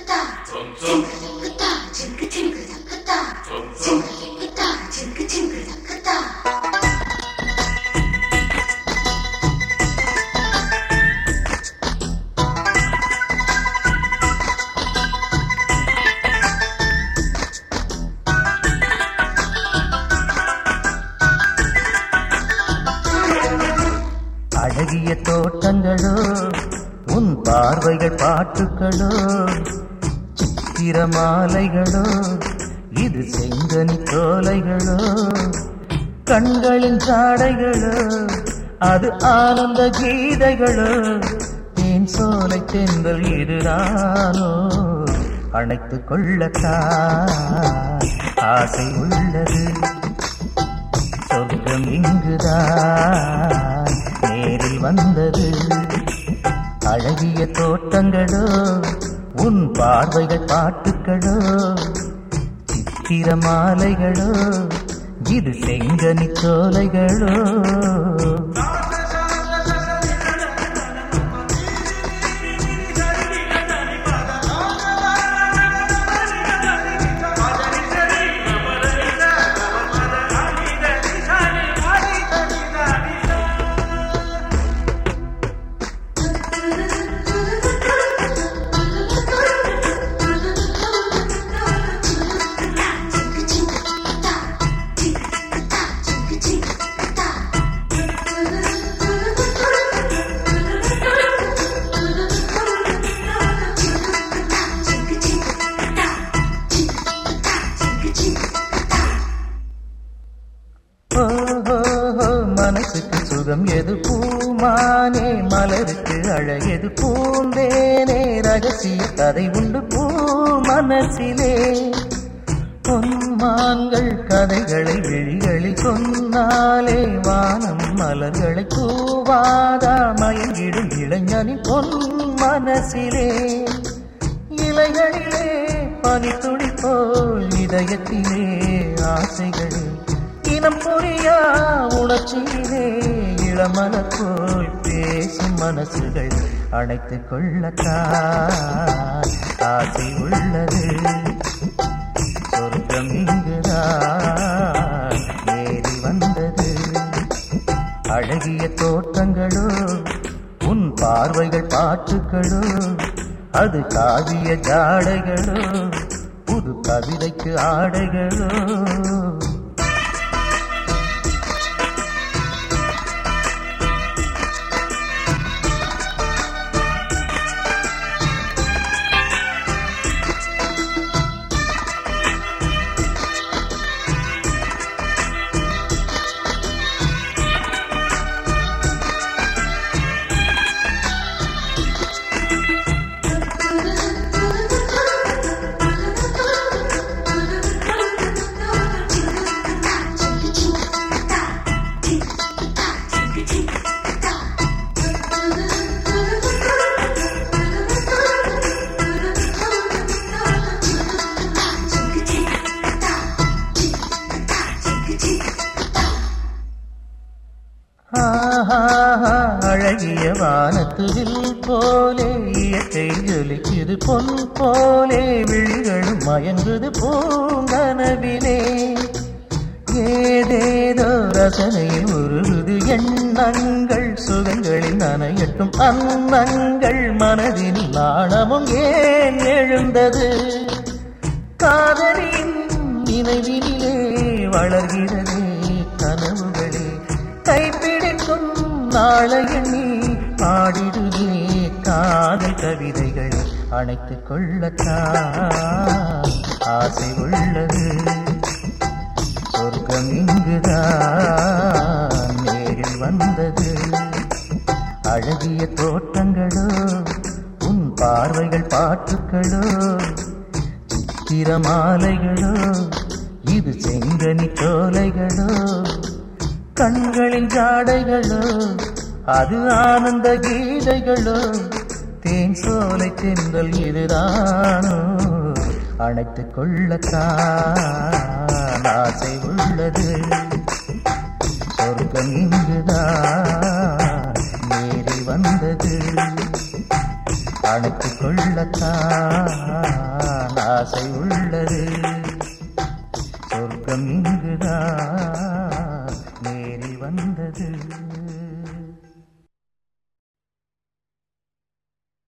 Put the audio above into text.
அழகிய தோட்டங்களோ உன் பார்வைகள் பாட்டுக்களோ சித்திர மாலைகளோ இது செங்கனி தோலைகளோ கண்களின் சாடைகளோ அது ஆனந்த கீதைகளோ தேன் சோலை தென்றல் இதுதானோ அணைத்துக் கொள்ளத்தான் ஆசை உள்ளது சொர்க்கம் இங்குதான் நேரில் வந்தது அழகிய தோட்டங்களோ உன் பார்வைகள் பாட்டுக்களோ சித்திர மாலைகளோ இது செங்கனி சோலைகளோ ஓ, ஓ, ஓ, மனசுக்கு சுகம் எது பூமானே மலருக்கு அழகெது பூந்தேனே ரகசிய கதை உண்டு பூ மனசிலே பொன்மான்கள் கதைகளை விழிகளில் சொன்னாலே வானம் மலர்களை தூவாதா மயங்கிடும் இளைஞனின் பொன் மனசிலே இலைகளிலே பனித்துளி போல் இதயத்திலே ஆசைகளே இனம் புரியா உணர்ச்சியிலே இளமலர் போல் பேசும் மனசுகள் அணைத்துக் கொள்ளத்தான் ஆசை உள்ளது சொர்க்கம் இங்குதான் ஏறி வந்தது அழகிய தோட்டங்களோ உன் பார்வைகள் பாட்டுக்களோ அது காவிய ஜாடைகளோ புது கவிதைக்கு ஆடைகளோ ஆஹா, அழகிய வானத்துவில் போலே இயற்கை ஜொலிக்குது பொன் போலே விழிகளும் மயங்குது பூங்கனவிலே ஏதேதோ ரசனையில் உருகுது எண்ணங்கள் சுகங்களில் நனையட்டும் அன்னங்கள் மனதில் நாணமும் ஏன் எழுந்தது காதலின் நினைவினிலே வளர்கிறதே கனவுகளே கைப்பிடிக்கும் நாளையணி பாடிடுதே காதல் கவிதைகள் அணைத்துக் கொள்ளத்தான் ஆசை உள்ளது சொர்க்கம் இங்குதான் நேரில் வந்தது அழகிய தோட்டங்களோ உன் பார்வைகள் பாட்டுக்களோ சித்திர மாலைகளோ இது செங்கனி சோலைகளோ கண்களின் ஜாடைகளோ அது ஆனந்த கீதைகளோ தேன் சோலை தென்றல் இதுதானோ அணைத்துக் கொள்ளத்தான் ஆசை உள்ளது சொர்க்கம் இங்குதான் நேரில் வந்தது அணைத்துக் கொள்ளத்தான் வந்தது